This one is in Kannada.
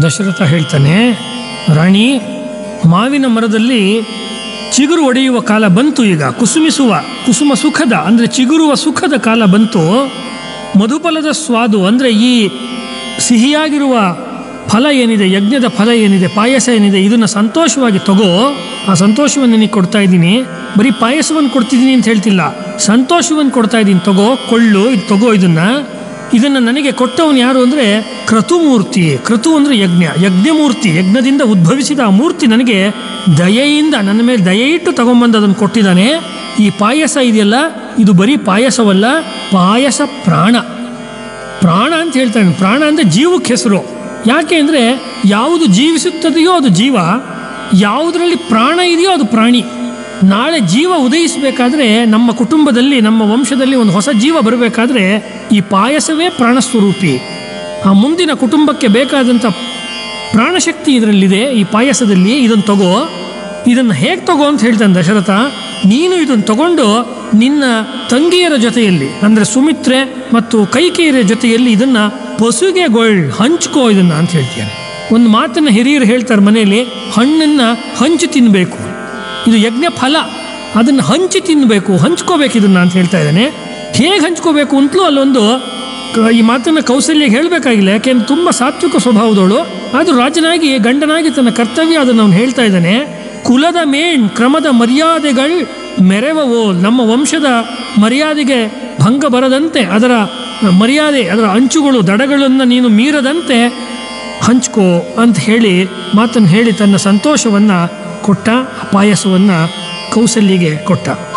ದಶರಥ ಹೇಳ್ತಾನೆ ರಾಣಿ ಮಾವಿನ ಮರದಲ್ಲಿ ಚಿಗುರು ಒಡೆಯುವ ಕಾಲ ಬಂತು ಈಗ ಕುಸುಮಿಸುವ ಕುಸುಮ ಸುಖದ ಅಂದರೆ ಚಿಗುರುವ ಸುಖದ ಕಾಲ ಬಂತು ಮಧುಫಲದ ಸ್ವಾದು ಅಂದರೆ ಈ ಸಿಹಿಯಾಗಿರುವ ಫಲ ಏನಿದೆ ಯಜ್ಞದ ಫಲ ಏನಿದೆ ಪಾಯಸ ಏನಿದೆ ಇದನ್ನು ಸಂತೋಷವಾಗಿ ತಗೋ ಆ ಸಂತೋಷವನ್ನು ನಿನಗೆ ಕೊಡ್ತಾ ಇದ್ದೀನಿ ಬರೀ ಪಾಯಸವನ್ನು ಕೊಡ್ತಿದ್ದೀನಿ ಅಂತ ಹೇಳ್ತಿಲ್ಲ ಸಂತೋಷವನ್ನು ಕೊಡ್ತಾ ಇದ್ದೀನಿ ತಗೋ ಕೊಳ್ಳು ಇದು ತಗೋ ಇದನ್ನು ಇದನ್ನು ನನಗೆ ಕೊಟ್ಟವನು ಯಾರು ಅಂದರೆ ಕ್ರತುಮೂರ್ತಿ ಕ್ರತು ಅಂದರೆ ಯಜ್ಞ ಯಜ್ಞಮೂರ್ತಿ ಯಜ್ಞದಿಂದ ಉದ್ಭವಿಸಿದ ಆ ಮೂರ್ತಿ ನನಗೆ ದಯೆಯಿಂದ ನನ್ನ ಮೇಲೆ ದಯೆ ಇಟ್ಟು ತಗೊಂಬಂದು ಅದನ್ನು ಕೊಟ್ಟಿದ್ದಾನೆ ಈ ಪಾಯಸ ಇದೆಯಲ್ಲ ಇದು ಬರೀ ಪಾಯಸವಲ್ಲ ಪಾಯಸ ಪ್ರಾಣ ಪ್ರಾಣ ಅಂತ ಹೇಳ್ತಾನೆ ಪ್ರಾಣ ಅಂದರೆ ಜೀವಕ್ಕೆ ಹೆಸರು ಯಾಕೆ ಅಂದರೆ ಯಾವುದು ಜೀವಿಸುತ್ತದೆಯೋ ಅದು ಜೀವ ಯಾವುದರಲ್ಲಿ ಪ್ರಾಣ ಇದೆಯೋ ಅದು ಪ್ರಾಣಿ ನಾಳೆ ಜೀವ ಉದಯಿಸಬೇಕಾದ್ರೆ ನಮ್ಮ ಕುಟುಂಬದಲ್ಲಿ ನಮ್ಮ ವಂಶದಲ್ಲಿ ಒಂದು ಹೊಸ ಜೀವ ಬರಬೇಕಾದ್ರೆ ಈ ಪಾಯಸವೇ ಪ್ರಾಣಸ್ವರೂಪಿ ಆ ಮುಂದಿನ ಕುಟುಂಬಕ್ಕೆ ಬೇಕಾದಂಥ ಪ್ರಾಣಶಕ್ತಿ ಇದರಲ್ಲಿದೆ ಈ ಪಾಯಸದಲ್ಲಿ ಇದನ್ನು ತಗೋ ಇದನ್ನು ಹೇಗೆ ತಗೋ ಅಂತ ಹೇಳ್ತಾನೆ ದಶರಥ ನೀನು ಇದನ್ನು ತಗೊಂಡು ನಿನ್ನ ತಂಗಿಯರ ಜೊತೆಯಲ್ಲಿ ಅಂದರೆ ಸುಮಿತ್ರೆ ಮತ್ತು ಕೈಕೇಯರ ಜೊತೆಯಲ್ಲಿ ಇದನ್ನು ಪಸುಗೆ ಗೊಳ್ ಹಂಚ್ಕೋ ಇದನ್ನು ಅಂತ ಹೇಳ್ತಾನೆ ಒಂದು ಮಾತನ್ನು ಹಿರಿಯರು ಹೇಳ್ತಾರೆ ಮನೆಯಲ್ಲಿ ಹಣ್ಣನ್ನು ಹಂಚಿ ತಿನ್ನಬೇಕು ಇದು ಯಜ್ಞ ಫಲ ಅದನ್ನು ಹಂಚಿ ತಿನ್ನಬೇಕು ಹಂಚ್ಕೋಬೇಕು ಇದನ್ನು ಅಂತ ಹೇಳ್ತಾ ಇದ್ದಾನೆ ಹೇಗೆ ಹಂಚ್ಕೋಬೇಕು ಅಂತಲೂ ಅಲ್ಲೊಂದು ಕ- ಈ ಮಾತನ್ನು ಕೌಸಲ್ಯ ಹೇಳಬೇಕಾಗಿಲ್ಲ ಯಾಕೆಂದ್ರೆ ತುಂಬ ಸಾತ್ವಿಕ ಸ್ವಭಾವದವಳು ಆದರೂ ರಾಜನಾಗಿ ಗಂಡನಾಗಿ ತನ್ನ ಕರ್ತವ್ಯ ಅದನ್ನು ಅವನು ಹೇಳ್ತಾ ಇದ್ದಾನೆ ಕುಲದ ಮೇಣ್ ಕ್ರಮದ ಮರ್ಯಾದೆಗಳು ಮೆರೆವವೋ ನಮ್ಮ ವಂಶದ ಮರ್ಯಾದೆಗೆ ಭಂಗ ಬರದಂತೆ ಅದರ ಮರ್ಯಾದೆ ಅದರ ಅಂಚುಗಳು ದಡಗಳನ್ನು ನೀನು ಮೀರದಂತೆ ಹಂಚ್ಕೋ ಅಂತ ಹೇಳಿ ಮಾತನ್ನು ಹೇಳಿ ತನ್ನ ಸಂತೋಷವನ್ನು ಕೊಟ್ಟ ಆ ಪಾಯಸವನ್ನು ಕೌಸಲ್ಯಗೆ ಕೊಟ್ಟ